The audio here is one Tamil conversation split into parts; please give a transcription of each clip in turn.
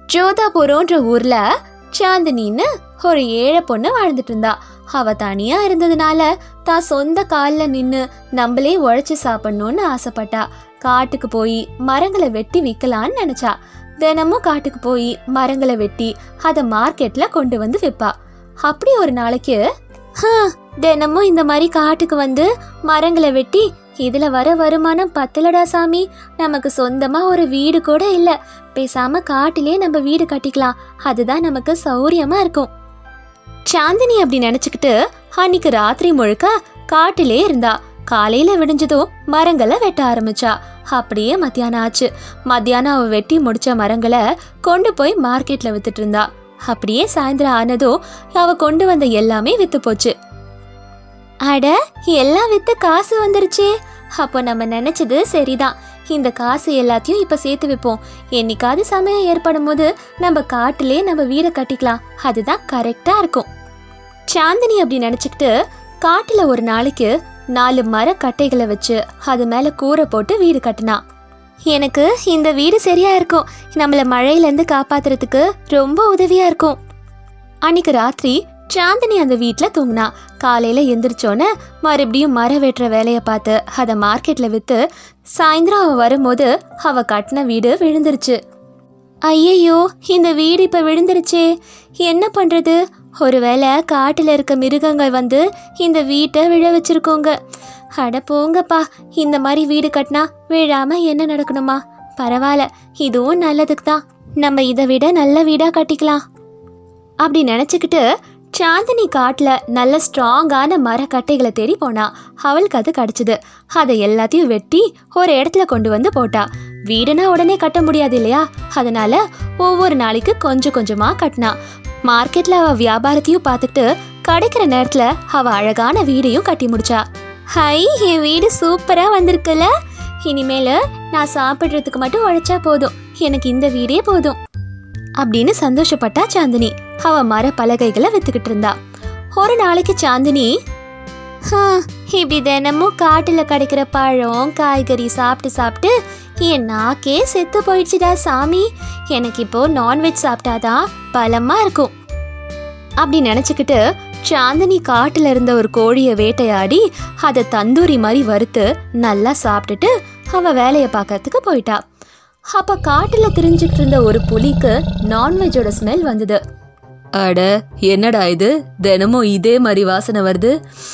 ஜோதாபுரம்ன்ற ஊர்ல சாந்தினின்னு ஒரு ஏழை பொண்ணு வாழ்ந்துட்டு இருந்தா அவ தனியா இருந்ததுனால தான் சொந்த கால்ல நின்னு நம்மளே உழைச்சு சாப்பிடணும்னு ஆசைப்பட்டா காட்டுக்கு போய் மரங்களை வெட்டி விற்கலான்னு நினைச்சா தினமும் காட்டுக்கு போய் மரங்களை வெட்டி அதை மார்க்கெட்ல கொண்டு வந்து விற்பா அப்படி ஒரு நாளைக்கு "ஹம், தினமும் இந்த மாதிரி காட்டுக்கு வந்து மரங்களை வெட்டி இதுல வர வருமானம் பத்தலடா சாமி நமக்கு சொந்தமா ஒரு வீடு கூட இல்ல பேசாம காட்டிலே நம்ம வீடு கட்டிக்கலாம் அதுதான் நமக்கு சௌரியமா இருக்கும் சாந்தினி அப்படி நினைச்சுக்கிட்டு அன்னைக்கு ராத்திரி முழுக்க காட்டிலே இருந்தா காலையில விடிஞ்சதும் மரங்களை வெட்ட ஆரம்பிச்சா அப்படியே மத்தியானம் ஆச்சு மத்தியானம் அவ வெட்டி முடிச்ச மரங்களை கொண்டு போய் மார்க்கெட்ல வித்துட்டு இருந்தா அப்படியே சாயந்தரம் ஆனதும் அவ கொண்டு வந்த எல்லாமே வித்து போச்சு அட எல்லாம் வித்து காசு வந்துருச்சே அப்போ நம்ம நினைச்சது சரிதான் இந்த காசு எல்லாத்தையும் இப்ப சேர்த்து வைப்போம் என்னைக்காவது சமயம் ஏற்படும் போது நம்ம காட்டிலே நம்ம வீடை கட்டிக்கலாம் அதுதான் கரெக்டா இருக்கும் சாந்தினி அப்படி நினைச்சுக்கிட்டு காட்டுல ஒரு நாளைக்கு நாலு மரக்கட்டைகளை வச்சு அது மேல கூரை போட்டு வீடு கட்டினா எனக்கு இந்த வீடு சரியா இருக்கும் நம்மள மழையில இருந்து காப்பாத்துறதுக்கு ரொம்ப உதவியா இருக்கும் அன்னைக்கு ராத்திரி சாந்தினி அந்த வீட்ல தூங்கினா காலையில எந்திரிச்சோன்னே மறுபடியும் மரம் வெட்டுற வேலையை பார்த்து அதை மார்க்கெட்ல வித்து சாயந்தரம் அவ வரும்போது அவ கட்டின வீடு விழுந்துருச்சு ஐயையோ இந்த வீடு இப்ப விழுந்துருச்சே என்ன பண்றது ஒருவேளை காட்டுல இருக்க மிருகங்கள் வந்து இந்த வீட்டை விழ வச்சிருக்கோங்க அட போங்கப்பா இந்த மாதிரி வீடு கட்டினா விழாம என்ன நடக்கணுமா பரவாயில்ல இதுவும் நல்லதுக்கு தான் நம்ம இதை விட நல்ல வீடா கட்டிக்கலாம் அப்படி நினச்சிக்கிட்டு சாந்தினி காட்டில் நல்ல ஸ்ட்ராங்கான மரக்கட்டைகளை தேடி போனா அவளுக்கு அது கிடச்சிது அதை எல்லாத்தையும் வெட்டி ஒரு இடத்துல கொண்டு வந்து போட்டா வீடுனா உடனே கட்ட முடியாது இல்லையா அதனால ஒவ்வொரு நாளைக்கு கொஞ்சம் கொஞ்சமா கட்டினா மார்க்கெட்ல அவ வியாபாரத்தையும் பார்த்துட்டு கிடைக்கிற நேரத்துல அவ அழகான வீடையும் கட்டி முடிச்சா ஹை என் வீடு சூப்பரா வந்திருக்குல்ல இனிமேல நான் சாப்பிடுறதுக்கு மட்டும் உழைச்சா போதும் எனக்கு இந்த வீடே போதும் அப்படின்னு சந்தோஷப்பட்டா சாந்தினி அவ மர பலகைகளை வித்துக்கிட்டு இருந்தா ஒரு நாளைக்கு சாந்தினி "ஹம், இப்படி தினமும் காட்டுல கிடைக்கிற பழம் காய்கறி சாப்பிட்டு சாப்பிட்டு என் நாக்கே செத்து போயிடுச்சுடா சாமி எனக்கு இப்போ நான்வெஜ் சாப்பிட்டாதான் பலமா இருக்கும் அப்படி நினச்சிக்கிட்டு சாந்தினி காட்டுல இருந்த ஒரு கோழியை வேட்டையாடி அதை தந்தூரி மாதிரி வறுத்து நல்லா சாப்பிட்டுட்டு அவ வேலையை பார்க்கறதுக்கு போயிட்டா அப்ப காட்டுல திரிஞ்சுக்கிட்டு இருந்த ஒரு புலிக்கு நான்வெஜ்ஜோட ஸ்மெல் வந்தது அட என்னடா இது தினமும் இதே மாதிரி வாசனை வருது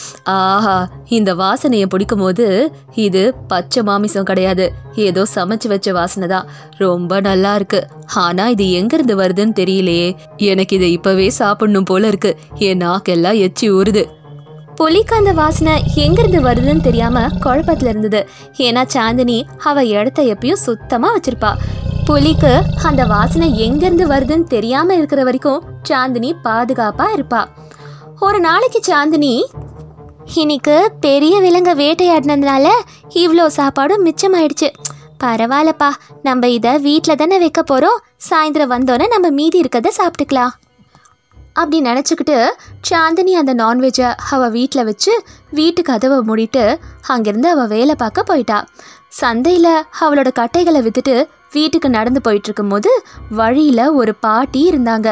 ஆஹா இந்த வாசனையை பிடிக்கும் போது இது பச்சை மாமிசம் கிடையாது ஏதோ சமைச்சு வச்ச வாசனை தான் ரொம்ப நல்லா இருக்கு ஆனா இது எங்கிருந்து வருதுன்னு தெரியலையே எனக்கு இதை இப்பவே சாப்பிடணும் போல இருக்கு என் நாக்கெல்லாம் எச்சி ஊறுது புலிக்கு அந்த வாசனை எங்கிருந்து வருதுன்னு தெரியாம குழப்பத்துல இருந்தது ஏன்னா சாந்தினி அவ இடத்த எப்பயும் சுத்தமா வச்சிருப்பா புலிக்கு அந்த வாசனை எங்கிருந்து வருதுன்னு தெரியாம இருக்கிற வரைக்கும் சாந்தினி பாதுகாப்பா இருப்பா ஒரு நாளைக்கு சாந்தினி இன்னைக்கு பெரிய விலங்க வேட்டையாடினதுனால இவ்வளோ சாப்பாடும் மிச்சமாயிடுச்சு பரவாயில்லப்பா நம்ம இதை வீட்டில் தானே வைக்க போகிறோம் சாயந்தரம் வந்தோன்னே நம்ம மீதி இருக்கிறத சாப்பிட்டுக்கலாம் அப்படி நினச்சிக்கிட்டு சாந்தினி அந்த நான்வெஜ்ஜை அவள் வீட்டில் வச்சு வீட்டு கதவை மூடிட்டு அங்கேருந்து அவள் வேலை பார்க்க போயிட்டா சந்தையில் அவளோட கட்டைகளை விற்றுட்டு வீட்டுக்கு நடந்து போயிட்டு இருக்கும்போது வழியில் ஒரு பாட்டி இருந்தாங்க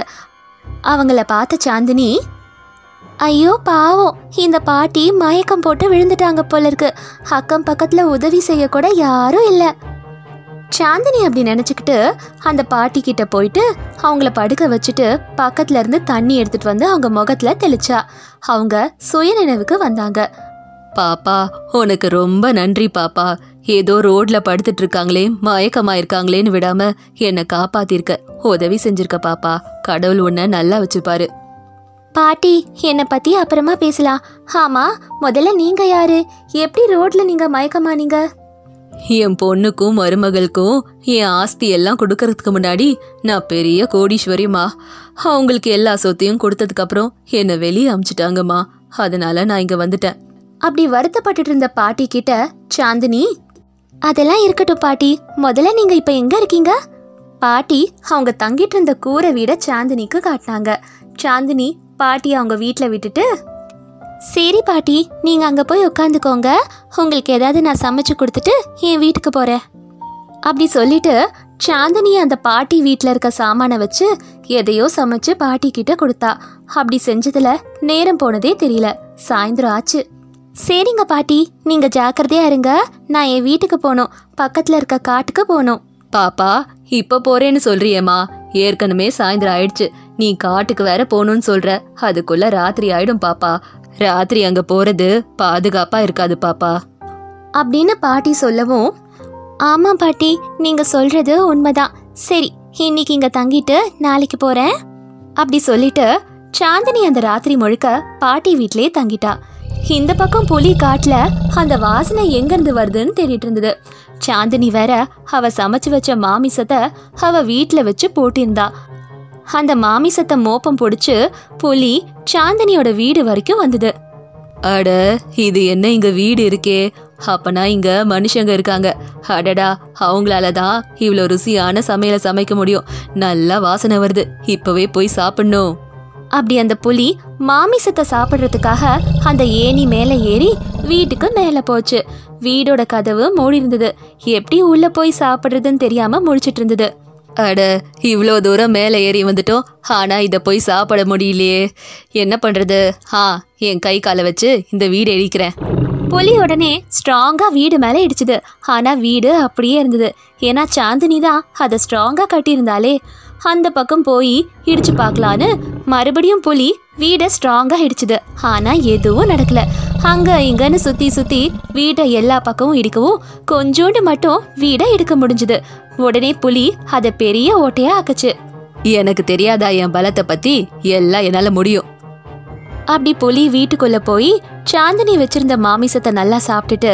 அவங்கள பார்த்த சாந்தினி ஐயோ பாவம் இந்த பாட்டி மயக்கம் போட்டு விழுந்துட்டாங்க போல இருக்கு அக்கம் பக்கத்துல உதவி செய்ய கூட யாரும் இல்ல சாந்தினி அப்படி நினைச்சுக்கிட்டு அந்த பாட்டி கிட்ட போயிட்டு அவங்கள படுக்க வச்சுட்டு பக்கத்துல இருந்து தண்ணி எடுத்துட்டு வந்து அவங்க முகத்துல தெளிச்சா அவங்க சுயநினைவுக்கு வந்தாங்க பாப்பா உனக்கு ரொம்ப நன்றி பாப்பா ஏதோ ரோட்ல படுத்துட்டு இருக்காங்களே மயக்கமா இருக்காங்களேன்னு விடாம என்னை காப்பாத்திருக்க உதவி செஞ்சிருக்க பாப்பா கடவுள் உன்னை நல்லா வச்சுப்பாரு பாட்டி என்னை பத்தி அப்புறமா பேசலாம் ஆமா முதல்ல நீங்க யாரு எப்படி ரோட்ல நீங்க மயக்கமானீங்க என் பொண்ணுக்கும் மருமகளுக்கும் என் ஆஸ்தி எல்லாம் கொடுக்கறதுக்கு முன்னாடி நான் பெரிய கோடீஸ்வரிமா அவங்களுக்கு எல்லா சொத்தையும் கொடுத்ததுக்கு அப்புறம் என்னை வெளியே அமுச்சிட்டாங்கம்மா அதனால நான் இங்க வந்துட்டேன் அப்படி வருத்தப்பட்டுட்டு இருந்த பாட்டி கிட்ட சாந்தினி அதெல்லாம் இருக்கட்டும் பாட்டி முதல்ல நீங்க இப்ப எங்க இருக்கீங்க பாட்டி அவங்க தங்கிட்டு இருந்த கூரை வீட சாந்தினிக்கு காட்டினாங்க சாந்தினி பாட்டி அவங்க வீட்டில் விட்டுட்டு சரி பாட்டி நீங்க அங்க போய் உட்காந்துக்கோங்க உங்களுக்கு ஏதாவது நான் சமைச்சு கொடுத்துட்டு என் வீட்டுக்கு போறேன் அப்படி சொல்லிட்டு சாந்தினி அந்த பாட்டி வீட்டில் இருக்க சாமானை வச்சு எதையோ சமைச்சு பாட்டி கிட்ட கொடுத்தா அப்படி செஞ்சதுல நேரம் போனதே தெரியல சாயந்தரம் ஆச்சு சரிங்க பாட்டி நீங்க ஜாக்கிரதையா இருங்க நான் என் வீட்டுக்கு போகணும் பக்கத்துல இருக்க காட்டுக்கு போகணும் பாப்பா இப்ப போறேன்னு சொல்றியேம்மா ஏற்கனவே சாயந்தரம் ஆயிடுச்சு நீ காட்டுக்கு வேற போகணும்னு சொல்ற அதுக்குள்ள ராத்திரி ஆயிடும் பாப்பா ராத்திரி அங்க போறது பாதுகாப்பா இருக்காது பாப்பா அப்படின்னு பாட்டி சொல்லவும் ஆமா பாட்டி நீங்க சொல்றது உண்மைதான் சரி இன்னைக்கு இங்க தங்கிட்டு நாளைக்கு போறேன் அப்படி சொல்லிட்டு சாந்தினி அந்த ராத்திரி முழுக்க பாட்டி வீட்லயே தங்கிட்டா இந்த பக்கம் புலி காட்டுல அந்த வாசனை எங்கிருந்து வருதுன்னு தேடிட்டு இருந்தது சாந்தினி வேற அவ சமைச்சு வச்ச மாமிசத்தை அவ வீட்ல வச்சு போட்டிருந்தா அந்த மாமிசத்தை மோப்பம் பிடிச்சு புலி சாந்தினியோட வீடு வரைக்கும் வந்தது அட இது என்ன இங்க வீடு இருக்கே அப்பனா இங்க மனுஷங்க இருக்காங்க அடடா அவங்களால தான் இவ்வளோ ருசியான சமையலை சமைக்க முடியும் நல்லா வாசனை வருது இப்பவே போய் சாப்பிடணும் அப்படி அந்த புலி மாமிசத்தை சாப்பிட்றதுக்காக அந்த ஏணி மேலே ஏறி வீட்டுக்கு மேலே போச்சு வீடோட கதவு மூடி இருந்தது எப்படி உள்ள போய் சாப்பிட்றதுன்னு தெரியாம முழிச்சிட்டு இருந்தது அட இவ்வளோ தூரம் மேலே ஏறி வந்துட்டோம் ஆனா இதை போய் சாப்பிட முடியலையே என்ன பண்றது ஆ என் கை காலை வச்சு இந்த வீடு எரிக்கிறேன் புலி உடனே ஸ்ட்ராங்கா வீடு மேலே இடிச்சுது ஆனா வீடு அப்படியே இருந்தது ஏன்னா சாந்தினி தான் அதை ஸ்ட்ராங்கா கட்டியிருந்தாலே அந்த பக்கம் போய் இடிச்சு பார்க்கலான்னு மறுபடியும் புலி வீடை ஸ்ட்ராங்கா இடிச்சுது ஆனா எதுவும் நடக்கல அங்க இங்கன்னு சுத்தி சுத்தி வீட்டை எல்லா பக்கமும் இடிக்கவும் கொஞ்சோண்டு மட்டும் வீடை இடிக்க முடிஞ்சுது உடனே புலி அதை பெரிய ஓட்டையா ஆக்குச்சு எனக்கு தெரியாதா என் பலத்தை பத்தி எல்லாம் என்னால முடியும் அப்படி புலி வீட்டுக்குள்ள போய் சாந்தினி வச்சிருந்த மாமிசத்தை நல்லா சாப்பிட்டுட்டு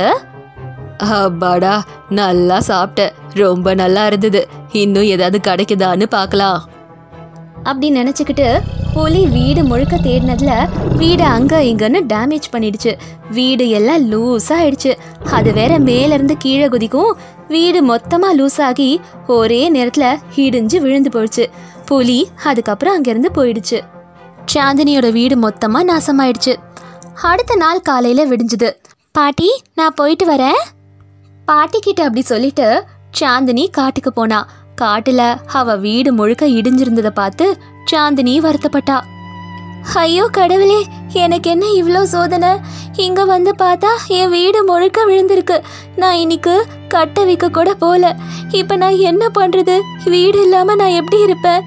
அப்பாடா நல்லா சாப்பிட்ட ரொம்ப நல்லா இருந்தது இன்னும் ஏதாவது கிடைக்குதான்னு பார்க்கலாம் அப்படி நினச்சிக்கிட்டு புலி வீடு முழுக்க தேடினதுல வீடு அங்க இங்கன்னு டேமேஜ் பண்ணிடுச்சு வீடு எல்லாம் லூஸ் ஆயிடுச்சு அது வேற மேல இருந்து கீழே குதிக்கும் வீடு மொத்தமா லூஸ் ஆகி ஒரே நேரத்துல இடிஞ்சு விழுந்து போயிடுச்சு புலி அதுக்கப்புறம் அங்கிருந்து போயிடுச்சு சாந்தினியோட வீடு மொத்தமா நாசமாயிடுச்சு அடுத்த நாள் காலையில விடிஞ்சுது பாட்டி நான் போயிட்டு வரேன் பாட்டி கிட்ட அப்படி சொல்லிட்டு சாந்தினி காட்டுக்கு போனா காட்டுல அவ வீடு முழுக்க இடிஞ்சிருந்ததை பார்த்து சாந்தினி வருத்தப்பட்டா ஐயோ கடவுளே எனக்கு என்ன இவ்வளோ சோதனை இங்க வந்து பார்த்தா என் வீடு முழுக்க விழுந்திருக்கு நான் இன்னைக்கு கட்ட வைக்க கூட போல இப்ப நான் என்ன பண்றது வீடு இல்லாம நான் எப்படி இருப்பேன்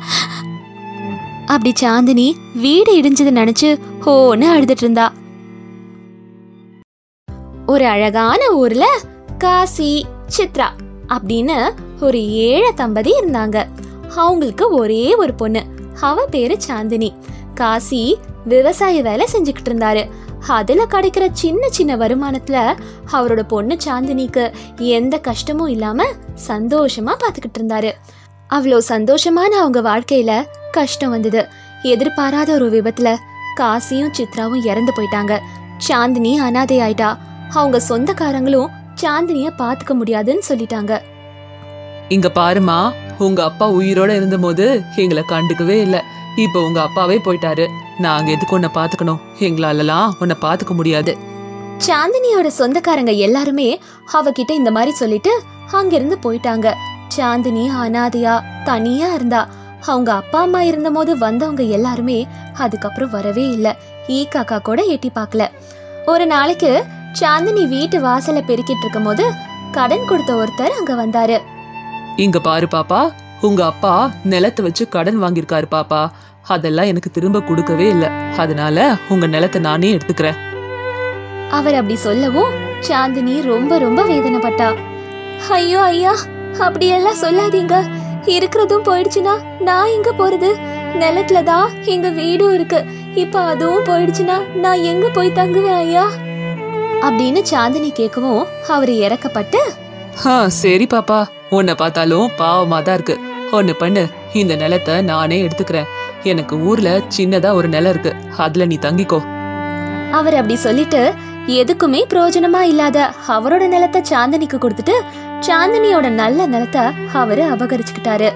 அப்படி சாந்தினி வீடு இடிஞ்சதை நினைச்சு ஹோன்னு அழுதுட்டு இருந்தா ஒரு அழகான ஊர்ல காசி சித்ரா அப்படின்னு ஒரு ஏழை தம்பதி இருந்தாங்க அவங்களுக்கு ஒரே ஒரு பொண்ணு அவ பேரு சாந்தினி காசி விவசாய வேலை செஞ்சுக்கிட்டு இருந்தாரு அதுல கிடைக்கிற சின்ன சின்ன வருமானத்துல அவரோட பொண்ணு சாந்தினிக்கு எந்த கஷ்டமும் இல்லாம சந்தோஷமா பாத்துக்கிட்டு இருந்தாரு அவ்வளோ சந்தோஷமான அவங்க வாழ்க்கையில கஷ்டம் வந்தது எதிர்பாராத ஒரு விபத்துல காசியும் சித்ராவும் இறந்து போயிட்டாங்க சாந்தினி அனாதை ஆயிட்டா அவங்க சொந்தக்காரங்களும் சாந்தினிய பாத்துக்க முடியாதுன்னு சொல்லிட்டாங்க இங்க பாருமா உங்க அப்பா உயிரோட இருந்தபோது எங்களை கண்டுக்கவே இல்ல இப்ப உங்க அப்பாவே போயிட்டாரு நாங்க எதுக்கு உன்னை பாத்துக்கணும் எங்களாலலாம் உன்னை பாத்துக்க முடியாது சாந்தினியோட சொந்தக்காரங்க எல்லாருமே அவகிட்ட இந்த மாதிரி சொல்லிட்டு அங்கிருந்து போயிட்டாங்க சாந்தினி அனாதையா தனியா இருந்தா அவங்க அப்பா அம்மா இருந்தபோது வந்தவங்க எல்லாருமே அதுக்கப்புறம் வரவே இல்லை ஈ காக்கா கூட எட்டி பார்க்கல ஒரு நாளைக்கு சாந்தினி வீட்டு வாசலை பெருக்கிட்டு இருக்கும்போது கடன் கொடுத்த ஒருத்தர் அங்க வந்தாரு இங்க பாரு பாப்பா உங்க அப்பா நிலத்தை வச்சு கடன் வாங்கியிருக்காரு பாப்பா அதெல்லாம் எனக்கு திரும்ப கொடுக்கவே இல்ல அதனால உங்க நிலத்தை நானே எடுத்துக்கிறேன் அவர் அப்படி சொல்லவும் சாந்தினி ரொம்ப ரொம்ப வேதனைப்பட்டா ஐயோ ஐயா அப்படியெல்லாம் சொல்லாதீங்க இருக்கிறதும் போயிடுச்சுன்னா நான் எங்க போறது நிலத்துல தான் எங்க வீடும் இருக்கு இப்ப அதுவும் போயிடுச்சுன்னா நான் எங்க போய் தங்குவேன் ஐயா அப்படின்னு சாந்தினி கேட்கவும் அவர் இறக்கப்பட்டு ஆ சரி பாப்பா உன்னை பார்த்தாலும் பாவமா தான் இருக்கு ஒன்னு பண்ணு இந்த நிலத்தை நானே எடுத்துக்கிறேன் எனக்கு ஊர்ல சின்னதா ஒரு நிலம் இருக்கு அதுல நீ தங்கிக்கோ அவர் அப்படி சொல்லிட்டு எதுக்குமே பிரயோஜனமா இல்லாத அவரோட நிலத்தை சாந்தினிக்கு கொடுத்துட்டு சாந்தினியோட நல்ல நிலத்தை அவரு அபகரிச்சுக்கிட்டாரு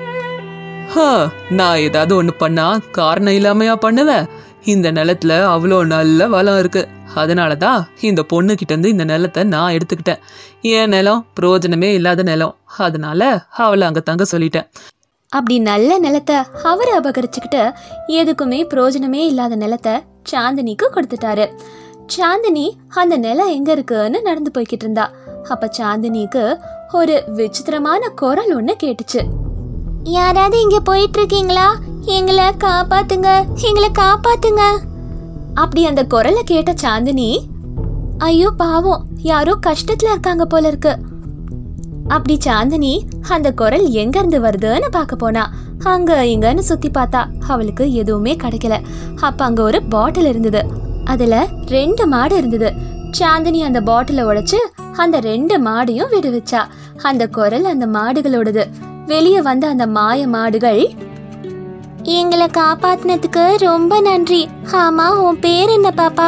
ஹா, நான் ஏதாவது ஒண்ணு பண்ணா காரணம் இல்லாமையா பண்ணுவேன் இந்த நிலத்துல அவ்வளோ நல்ல வளம் இருக்கு அதனால தான் இந்த பொண்ணு கிட்ட இருந்து இந்த நிலத்தை நான் எடுத்துக்கிட்டேன் என் நிலம் பிரயோஜனமே இல்லாத நிலம் அதனால அவளை அங்க தங்க சொல்லிட்டேன் அப்படி நல்ல நிலத்தை அவர் அபகரிச்சுக்கிட்டு எதுக்குமே பிரயோஜனமே இல்லாத நிலத்தை சாந்தினிக்கு கொடுத்துட்டாரு சாந்தினி அந்த நிலம் எங்க இருக்குன்னு நடந்து போய்கிட்டு இருந்தா அப்ப சாந்தினிக்கு ஒரு விசித்திரமான குரல் ஒண்ணு கேட்டுச்சு யாராவது இங்க போயிட்டு இருக்கீங்களா எங்களை காப்பாத்துங்க எங்களை காப்பாத்துங்க அப்படி அந்த குரலை கேட்ட சாந்தினி ஐயோ பாவம் யாரோ கஷ்டத்துல இருக்காங்க போல இருக்கு அப்படி சாந்தினி அந்த குரல் எங்க இருந்து வருதுன்னு பார்க்க போனா அங்க இங்கன்னு சுத்தி பார்த்தா அவளுக்கு எதுவுமே கிடைக்கல அப்ப அங்க ஒரு பாட்டில் இருந்தது அதுல ரெண்டு மாடு இருந்தது சாந்தினி அந்த பாட்டில உடைச்சு அந்த ரெண்டு மாடையும் விடுவிச்சா அந்த குரல் அந்த மாடுகளோடது வெளியே வந்த அந்த மாய மாடுகள் எங்களை காப்பாத்தினதுக்கு ரொம்ப நன்றி ஆமா உன் பேர் என்ன பாப்பா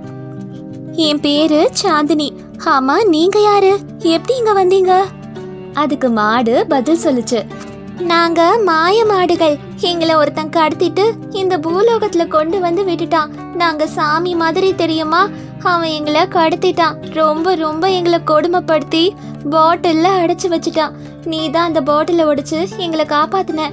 என் பேரு சாந்தினி ஆமா நீங்க யாரு எப்படி இங்க வந்தீங்க அதுக்கு மாடு பதில் சொல்லுச்சு நாங்க மாய மாடுகள் எங்களை ஒருத்தன் கடத்திட்டு இந்த பூலோகத்துல கொண்டு வந்து விட்டுட்டான் நாங்க சாமி மாதிரி தெரியுமா அவன் எங்களை கடத்திட்டான் ரொம்ப ரொம்ப எங்களை கொடுமைப்படுத்தி பாட்டில்ல அடைச்சு வச்சுட்டான் நீ தான் அந்த பாட்டில உடைச்சு எங்களை காப்பாத்தின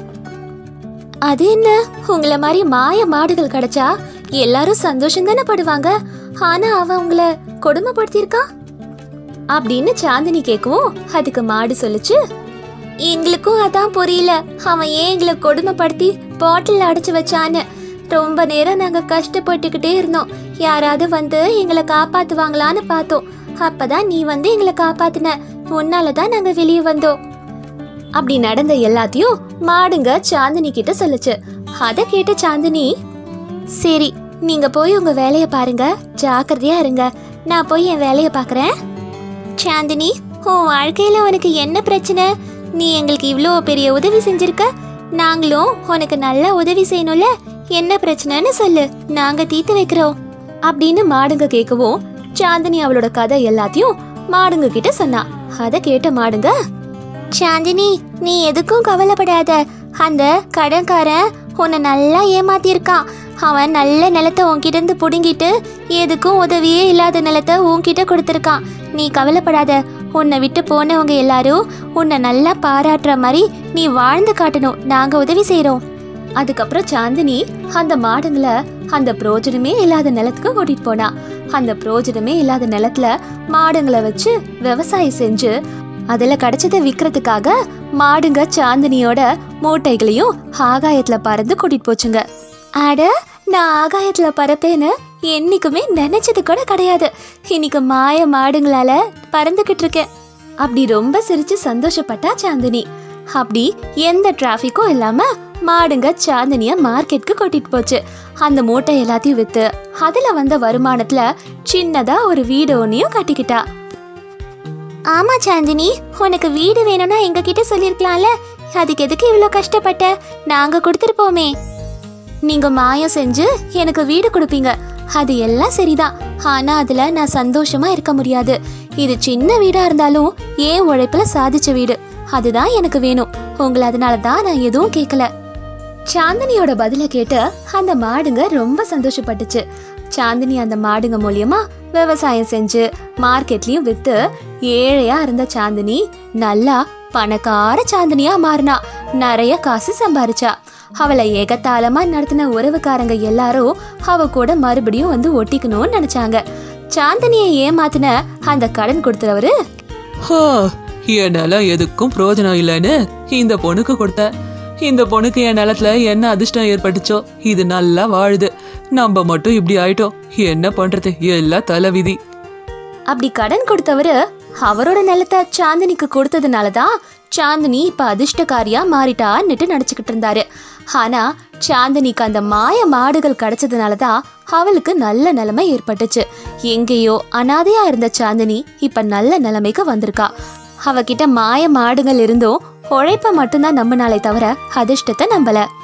அது என்ன உங்களை மாதிரி மாய மாடுகள் கிடைச்சா எல்லாரும் சந்தோஷம் தானே படுவாங்க ஆனா அவன் உங்களை கொடுமைப்படுத்தியிருக்கான் அப்படின்னு சாந்தினி கேட்கவும் அதுக்கு மாடு சொல்லுச்சு எங்களுக்கும் அதான் புரியல அவன் ஏன் எங்களை கொடுமைப்படுத்தி பாட்டில் அடைச்சு வச்சான்னு ரொம்ப நேரம் நாங்க கஷ்டப்பட்டுக்கிட்டே இருந்தோம் யாராவது வந்து எங்களை காப்பாத்துவாங்களான்னு பார்த்தோம் அப்பதான் நீ வந்து எங்களை காப்பாத்தின உன்னாலதான் நாங்க வெளியே வந்தோம் அப்படி நடந்த எல்லாத்தையும் மாடுங்க சாந்தினி கிட்ட சொல்லுச்சு அத கேட்ட சாந்தினி சரி நீங்க போய் உங்க வேலைய பாருங்க ஜாக்கிரதையா இருங்க நான் போய் என் வேலைய பாக்குறேன் சாந்தினி உன் வாழ்க்கையில உனக்கு என்ன பிரச்சனை நீ எங்களுக்கு இவ்வளோ பெரிய உதவி செஞ்சிருக்க நாங்களும் உனக்கு நல்ல உதவி செய்யணும்ல என்ன பிரச்சனைன்னு சொல்லு நாங்க தீர்த்து வைக்கிறோம் அப்படின்னு மாடுங்க கேட்கவும் சாந்தினி அவளோட கதை எல்லாத்தையும் மாடுங்க கிட்ட சொன்னா அத கேட்ட மாடுங்க சாந்தினி நீ எதுக்கும் கவலைப்படாத அந்த கடன்காரன் உன்னை நல்லா ஏமாத்தியிருக்கான் அவன் நல்ல நிலத்தை உன்கிட்ட இருந்து புடுங்கிட்டு எதுக்கும் உதவியே இல்லாத நிலத்தை உன்கிட்ட கொடுத்துருக்கான் நீ கவலைப்படாத உன்னை விட்டு போனவங்க எல்லாரும் உன்னை நல்லா பாராட்டுற மாதிரி நீ வாழ்ந்து காட்டணும் நாங்க உதவி செய்றோம் அதுக்கப்புறம் சாந்தினி அந்த மாடுங்களை அந்த பிரோஜனமே இல்லாத நிலத்துக்கு கூட்டிட்டு போனா அந்த பிரோஜனமே இல்லாத நிலத்துல மாடுங்களை வச்சு விவசாயம் செஞ்சு அதுல கிடைச்சதை விற்கிறதுக்காக மாடுங்க சாந்தினியோட மூட்டைகளையும் ஆகாயத்துல பறந்து கூட்டிட்டு போச்சுங்க அட நான் ஆகாயத்துல பறப்பேன்னு என்னைக்குமே நினைச்சது கூட கிடையாது இன்னைக்கு மாய மாடுங்களால பறந்துகிட்டு இருக்கேன் அப்படி ரொம்ப சிரிச்சு சந்தோஷப்பட்டா சாந்தினி அப்படி எந்த டிராஃபிக்கும் இல்லாம மாடுங்க சாந்தினிய மார்க்கெட்டுக்கு கூட்டிட்டு போச்சு அந்த மூட்டை எல்லாத்தையும் வித்து அதுல வந்த வருமானத்துல சின்னதா ஒரு வீடு ஒன்னையும் கட்டிக்கிட்டா ஆமா சாந்தினி உனக்கு வீடு வேணும்னா எங்க கிட்ட சொல்லிருக்கலாம்ல அதுக்கு எதுக்கு இவ்வளோ கஷ்டப்பட்ட நாங்க கொடுத்துருப்போமே நீங்க மாயம் செஞ்சு எனக்கு வீடு கொடுப்பீங்க அது எல்லாம் சரிதான் ஆனா அதுல நான் சந்தோஷமா இருக்க முடியாது இது சின்ன வீடா இருந்தாலும் ஏன் உழைப்புல சாதிச்ச வீடு அதுதான் எனக்கு வேணும் உங்களை அதனால தான் நான் எதுவும் கேட்கல சாந்தினியோட பதில கேட்டு அந்த மாடுங்க ரொம்ப சந்தோஷப்பட்டுச்சு சாந்தினி அந்த மாடுங்க மூலியமா விவசாயம் செஞ்சு மார்க்கெட்லயும் வித்து ஏழையா இருந்த சாந்தினி நல்லா பணக்கார சாந்தினியா மாறினா நிறைய காசு சம்பாரிச்சா அவளை ஏகத்தாளமா நடத்தின உறவுக்காரங்க எல்லாரும் அவ கூட மறுபடியும் வந்து ஒட்டிக்கணும்னு நினைச்சாங்க சாந்தினியை ஏமாத்தின அந்த கடன் கொடுத்தவரு ஹோ, என் நிலம் எதுக்கும் பிரயோஜனம் இல்லைன்னு இந்த பொண்ணுக்கு கொடுத்த இந்த பொண்ணுக்கு என் நிலத்துல என்ன அதிர்ஷ்டம் ஏற்பட்டுச்சோ இது நல்லா வாழுது நம்ம மட்டும் இப்படி ஆயிட்டோம் என்ன பண்றது எல்லாம் தலைவிதி அப்படி கடன் கொடுத்தவரு அவரோட நிலத்தை சாந்தினிக்கு கொடுத்ததுனால தான் சாந்தினி இப்ப அதிர்ஷ்டக்காரியா மாறிட்டான்னுட்டு நினைச்சுக்கிட்டு இருந்தாரு ஆனா சாந்தினிக்கு அந்த மாய மாடுகள் கிடைச்சதுனால தான் அவளுக்கு நல்ல நிலைமை ஏற்பட்டுச்சு எங்கேயோ அனாதையா இருந்த சாந்தினி இப்ப நல்ல நிலைமைக்கு வந்திருக்கா அவகிட்ட மாய மாடுகள் இருந்தும் உழைப்ப மட்டும்தான் நம்பினாலே தவிர அதிர்ஷ்டத்தை நம்பல